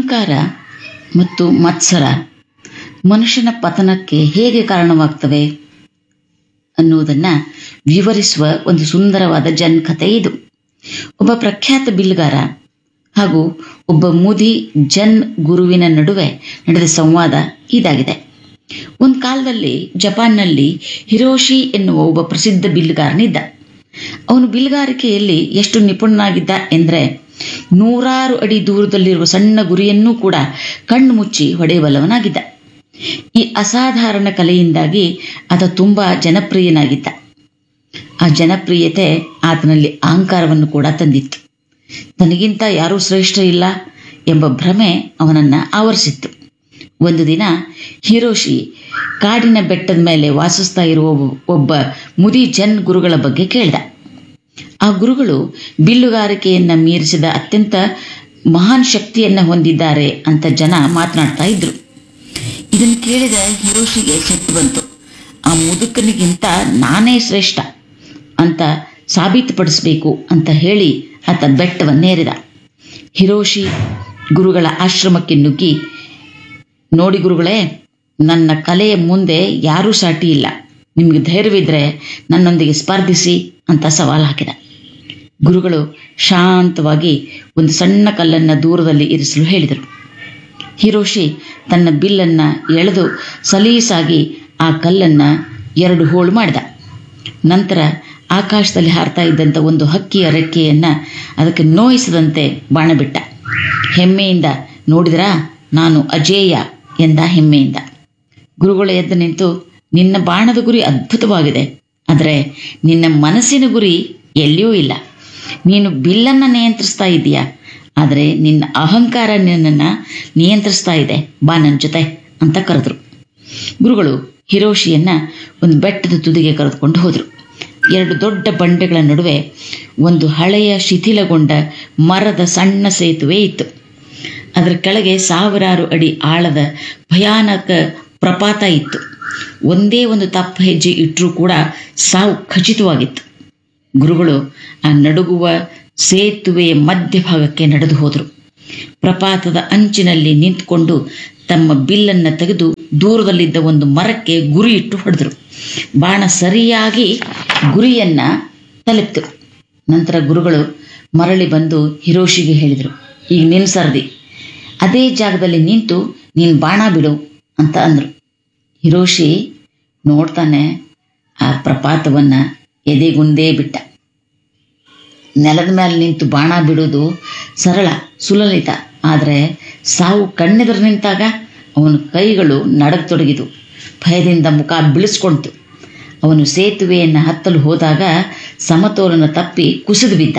ಅಹಂಕಾರ ಮತ್ತು ಮತ್ಸರ ಮನುಷ್ಯನ ಪತನಕ್ಕೆ ಹೇಗೆ ಕಾರಣವಾಗ್ತವೆ ಅನ್ನುವುದನ್ನ ವಿವರಿಸುವ ಒಂದು ಸುಂದರವಾದ ಜನ್ಕಥೆ ಇದು ಒಬ್ಬ ಪ್ರಖ್ಯಾತ ಬಿಲ್ಲುಗಾರ ಹಾಗೂ ಒಬ್ಬ ಮುದಿ ಜನ್ ಗುರುವಿನ ನಡುವೆ ನಡೆದ ಸಂವಾದ ಇದಾಗಿದೆ ಒಂದು ಕಾಲದಲ್ಲಿ ಜಪಾನ್ನಲ್ಲಿ ಹಿರೋಶಿ ಎನ್ನುವ ಒಬ್ಬ ಪ್ರಸಿದ್ಧ ಬಿಲ್ಲುಗಾರನಿದ್ದ ಅವನು ಬಿಲ್ಲುಗಾರಿಕೆಯಲ್ಲಿ ಎಷ್ಟು ನಿಪುಣನಾಗಿದ್ದ ಎಂದರೆ ನೂರಾರು ಅಡಿ ದೂರದಲ್ಲಿರುವ ಸಣ್ಣ ಗುರಿಯನ್ನೂ ಕೂಡ ಕಣ್ಣು ಮುಚ್ಚಿ ಹೊಡೆಯಬಲ್ಲವನಾಗಿದ್ದ ಈ ಅಸಾಧಾರಣ ಕಲೆಯಿಂದಾಗಿ ಆತ ತುಂಬಾ ಜನಪ್ರಿಯನಾಗಿದ್ದ ಆ ಜನಪ್ರಿಯತೆ ಆತನಲ್ಲಿ ಅಹಂಕಾರವನ್ನು ಕೂಡ ತಂದಿತ್ತು ತನಗಿಂತ ಯಾರೂ ಶ್ರೇಷ್ಠ ಇಲ್ಲ ಎಂಬ ಭ್ರಮೆ ಅವನನ್ನ ಆವರಿಸಿತ್ತು ಒಂದು ದಿನ ಹಿರೋಶಿ ಕಾಡಿನ ಬೆಟ್ಟದ ಮೇಲೆ ವಾಸಿಸ್ತಾ ಇರುವ ಒಬ್ಬ ಮುದಿ ಜನ್ ಗುರುಗಳ ಬಗ್ಗೆ ಕೇಳಿದ ಆ ಗುರುಗಳು ಬಿಲ್ಲುಗಾರಿಕೆಯನ್ನ ಮೀರಿಸಿದ ಅತ್ಯಂತ ಮಹಾನ್ ಶಕ್ತಿಯನ್ನ ಹೊಂದಿದ್ದಾರೆ ಅಂತ ಜನ ಮಾತನಾಡ್ತಾ ಇದ್ರು ಇದನ್ನು ಕೇಳಿದ ಹಿರೋಶಿಗೆ ಸಿಟ್ಟು ಬಂತು ಆ ಮುದುಕನಿಗಿಂತ ನಾನೇ ಶ್ರೇಷ್ಠ ಅಂತ ಸಾಬೀತುಪಡಿಸಬೇಕು ಅಂತ ಹೇಳಿ ಆತ ಬೆಟ್ಟವನ್ನೇರಿದ ಹಿರೋಶಿ ಗುರುಗಳ ಆಶ್ರಮಕ್ಕೆ ನುಗ್ಗಿ ನೋಡಿ ಗುರುಗಳೇ ನನ್ನ ಕಲೆಯ ಮುಂದೆ ಯಾರೂ ಸಾಟಿ ಇಲ್ಲ ನಿಮಗೆ ಧೈರ್ಯವಿದ್ರೆ ನನ್ನೊಂದಿಗೆ ಸ್ಪರ್ಧಿಸಿ ಅಂತ ಸವಾಲು ಹಾಕಿದ ಗುರುಗಳು ಶಾಂತವಾಗಿ ಒಂದು ಸಣ್ಣ ಕಲ್ಲನ್ನು ದೂರದಲ್ಲಿ ಇರಿಸಲು ಹೇಳಿದರು ಹಿರೋಶಿ ತನ್ನ ಬಿಲ್ಲನ್ನ ಎಳೆದು ಸಲೀಸಾಗಿ ಆ ಕಲ್ಲನ್ನ ಎರಡು ಹೋಳು ಮಾಡಿದ ನಂತರ ಆಕಾಶದಲ್ಲಿ ಹಾರ್ತಾ ಇದ್ದಂಥ ಒಂದು ಹಕ್ಕಿಯ ರೆಕ್ಕೆಯನ್ನ ಅದಕ್ಕೆ ನೋಯಿಸದಂತೆ ಬಾಣ ಬಿಟ್ಟ ಹೆಮ್ಮೆಯಿಂದ ನೋಡಿದ್ರಾ ನಾನು ಅಜೇಯ ಎಂದ ಹೆಮ್ಮೆಯಿಂದ ಗುರುಗಳು ಎದ್ದು ನಿಂತು ನಿನ್ನ ಬಾಣದ ಗುರಿ ಅದ್ಭುತವಾಗಿದೆ ಆದರೆ ನಿನ್ನ ಮನಸ್ಸಿನ ಗುರಿ ಎಲ್ಲಿಯೂ ಇಲ್ಲ ನೀನು ಬಿಲ್ಲನ್ನು ನಿಯಂತ್ರಿಸ್ತಾ ಇದೀಯಾ ಆದರೆ ನಿನ್ನ ಅಹಂಕಾರ ನಿನ್ನನ್ನು ನಿಯಂತ್ರಿಸ್ತಾ ಇದೆ ಬಾ ನನ್ನ ಜೊತೆ ಅಂತ ಕರೆದ್ರು ಗುರುಗಳು ಹಿರೋಶಿಯನ್ನ ಒಂದು ಬೆಟ್ಟದ ತುದಿಗೆ ಕರೆದುಕೊಂಡು ಹೋದರು ಎರಡು ದೊಡ್ಡ ಬಂಡೆಗಳ ನಡುವೆ ಒಂದು ಹಳೆಯ ಶಿಥಿಲಗೊಂಡ ಮರದ ಸಣ್ಣ ಸೇತುವೆ ಇತ್ತು ಅದರ ಕೆಳಗೆ ಸಾವಿರಾರು ಅಡಿ ಆಳದ ಭಯಾನಕ ಪ್ರಪಾತ ಇತ್ತು ಒಂದೇ ಒಂದು ತಪ್ಪ ಹೆಜ್ಜೆ ಇಟ್ಟರೂ ಕೂಡ ಸಾವು ಖಚಿತವಾಗಿತ್ತು ಗುರುಗಳು ಆ ನಡುಗುವ ಸೇತುವೆಯ ಮಧ್ಯಭಾಗಕ್ಕೆ ನಡೆದು ಹೋದರು ಪ್ರಪಾತದ ಅಂಚಿನಲ್ಲಿ ನಿಂತುಕೊಂಡು ತಮ್ಮ ಬಿಲ್ಲನ್ನ ತೆಗೆದು ದೂರದಲ್ಲಿದ್ದ ಒಂದು ಮರಕ್ಕೆ ಗುರಿ ಇಟ್ಟು ಹೊಡೆದರು ಬಾಣ ಸರಿಯಾಗಿ ಗುರಿಯನ್ನ ತಲುಪಿತು ನಂತರ ಗುರುಗಳು ಮರಳಿ ಬಂದು ಹಿರೋಶಿಗೆ ಹೇಳಿದರು ಈಗ ನಿನ್ ಸರದಿ ಅದೇ ಜಾಗದಲ್ಲಿ ನಿಂತು ನೀನು ಬಾಣ ಬಿಡು ಅಂತ ಅಂದರು ಹಿರೋಶಿ ನೋಡ್ತಾನೆ ಆ ಪ್ರಪಾತವನ್ನ ಎದೆಗುಂದೇ ಬಿಟ್ಟ ನೆಲದ ಮೇಲೆ ನಿಂತು ಬಾಣ ಬಿಡೋದು ಸರಳ ಸುಲಲಿತ ಆದರೆ ಸಾವು ಕಣ್ಣೆದುರು ನಿಂತಾಗ ಅವನ ಕೈಗಳು ನಡಗತೊಡಗಿದು ಭಯದಿಂದ ಮುಖ ಬಿಳಿಸ್ಕೊಳ್ತು ಅವನು ಸೇತುವೆಯನ್ನು ಹತ್ತಲು ಹೋದಾಗ ಸಮತೋಲನ ತಪ್ಪಿ ಕುಸಿದು ಬಿದ್ದ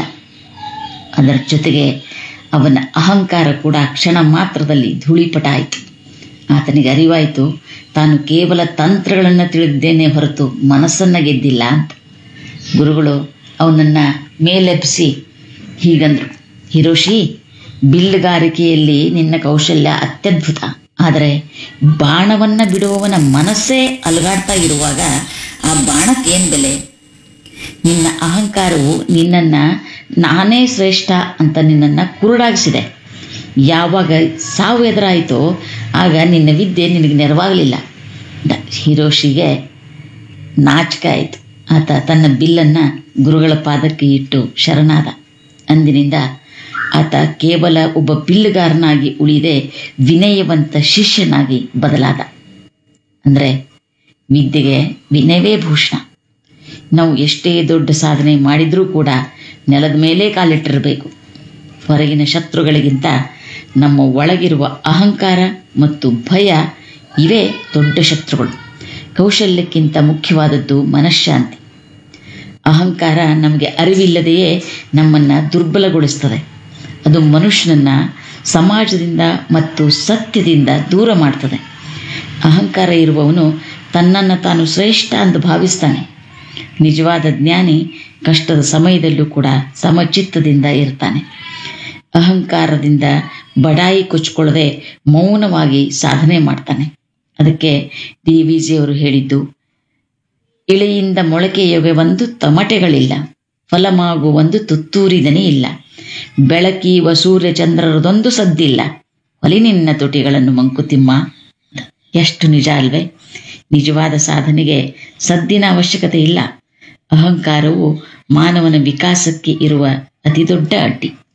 ಅದರ ಜೊತೆಗೆ ಅವನ ಅಹಂಕಾರ ಕೂಡ ಕ್ಷಣ ಮಾತ್ರದಲ್ಲಿ ಧೂಳಿಪಟ ಆಯಿತು ಆತನಿಗೆ ಅರಿವಾಯಿತು ತಾನು ಕೇವಲ ತಂತ್ರಗಳನ್ನು ತಿಳಿದಿದ್ದೇನೆ ಹೊರತು ಮನಸ್ಸನ್ನ ಗೆದ್ದಿಲ್ಲ ಅಂತ ಗುರುಗಳು ಅವನನ್ನ ಮೇಲೆಬ್ಬಿಸಿ ಹೀಗಂದ್ರು ಹಿರೋಶಿ ಬಿಲ್ಲುಗಾರಿಕೆಯಲ್ಲಿ ನಿನ್ನ ಕೌಶಲ್ಯ ಅತ್ಯದ್ಭುತ ಆದರೆ ಬಾಣವನ್ನ ಬಿಡುವವನ ಮನಸ್ಸೇ ಅಲುಗಾಡ್ತಾ ಇರುವಾಗ ಆ ಬಾಣಕ್ಕೇನ್ ಬೆಲೆ ನಿನ್ನ ಅಹಂಕಾರವು ನಿನ್ನನ್ನ ನಾನೇ ಶ್ರೇಷ್ಠ ಅಂತ ನಿನ್ನನ್ನು ಕುರುಡಾಗಿಸಿದೆ ಯಾವಾಗ ಸಾವು ಎದುರಾಯಿತೋ ಆಗ ನಿನ್ನ ವಿದ್ಯೆ ನಿನಗೆ ನೆರವಾಗಲಿಲ್ಲ ಹಿರೋಶಿಗೆ ನಾಚಿಕೆ ಆಯಿತು ಆತ ತನ್ನ ಬಿಲ್ಲನ್ನ ಗುರುಗಳ ಪಾದಕ್ಕೆ ಇಟ್ಟು ಶರಣಾದ ಅಂದಿನಿಂದ ಆತ ಕೇವಲ ಒಬ್ಬ ಬಿಲ್ಲುಗಾರನಾಗಿ ಉಳಿದೆ ವಿನಯವಂತ ಶಿಷ್ಯನಾಗಿ ಬದಲಾದ ಅಂದರೆ ವಿದ್ಯೆಗೆ ವಿನಯವೇ ಭೂಷಣ ನಾವು ಎಷ್ಟೇ ದೊಡ್ಡ ಸಾಧನೆ ಮಾಡಿದರೂ ಕೂಡ ನೆಲದ ಮೇಲೆ ಕಾಲಿಟ್ಟಿರಬೇಕು ಹೊರಗಿನ ಶತ್ರುಗಳಿಗಿಂತ ನಮ್ಮ ಒಳಗಿರುವ ಅಹಂಕಾರ ಮತ್ತು ಭಯ ಇವೇ ದೊಡ್ಡ ಶತ್ರುಗಳು ಕೌಶಲ್ಯಕ್ಕಿಂತ ಮುಖ್ಯವಾದದ್ದು ಮನಃಶಾಂತಿ ಅಹಂಕಾರ ನಮಗೆ ಅರಿವಿಲ್ಲದೆಯೇ ನಮ್ಮನ್ನು ದುರ್ಬಲಗೊಳಿಸ್ತದೆ ಅದು ಮನುಷ್ಯನನ್ನ ಸಮಾಜದಿಂದ ಮತ್ತು ಸತ್ಯದಿಂದ ದೂರ ಮಾಡ್ತದೆ ಅಹಂಕಾರ ಇರುವವನು ತನ್ನನ್ನು ತಾನು ಶ್ರೇಷ್ಠ ಎಂದು ಭಾವಿಸ್ತಾನೆ ನಿಜವಾದ ಜ್ಞಾನಿ ಕಷ್ಟದ ಸಮಯದಲ್ಲೂ ಕೂಡ ಸಮಚಿತ್ತದಿಂದ ಇರ್ತಾನೆ ಅಹಂಕಾರದಿಂದ ಬಡಾಯಿ ಕೊಚ್ಕೊಳ್ಳದೆ ಮೌನವಾಗಿ ಸಾಧನೆ ಮಾಡ್ತಾನೆ ಅದಕ್ಕೆ ಡಿ ವಿ ಜಿಯವರು ಹೇಳಿದ್ದು ಇಳೆಯಿಂದ ಮೊಳಕೆಯೊಗೆ ಒಂದು ತಮಟೆಗಳಿಲ್ಲ ಫಲಮಾಗುವ ಒಂದು ತುತ್ತೂರಿದನೇ ಇಲ್ಲ ಬೆಳಕೀವ ಸೂರ್ಯ ಚಂದ್ರರದೊಂದು ಸದ್ದಿಲ್ಲ ಒಲಿ ನಿನ್ನ ತುಟಿಗಳನ್ನು ಮಂಕುತಿಮ್ಮ ಎಷ್ಟು ನಿಜ ಅಲ್ವೇ ನಿಜವಾದ ಸಾಧನೆಗೆ ಸದ್ದಿನ ಅವಶ್ಯಕತೆ ಇಲ್ಲ ಅಹಂಕಾರವು ಮಾನವನ ವಿಕಾಸಕ್ಕೆ ಇರುವ ಅತಿ ದೊಡ್ಡ ಅಡ್ಡಿ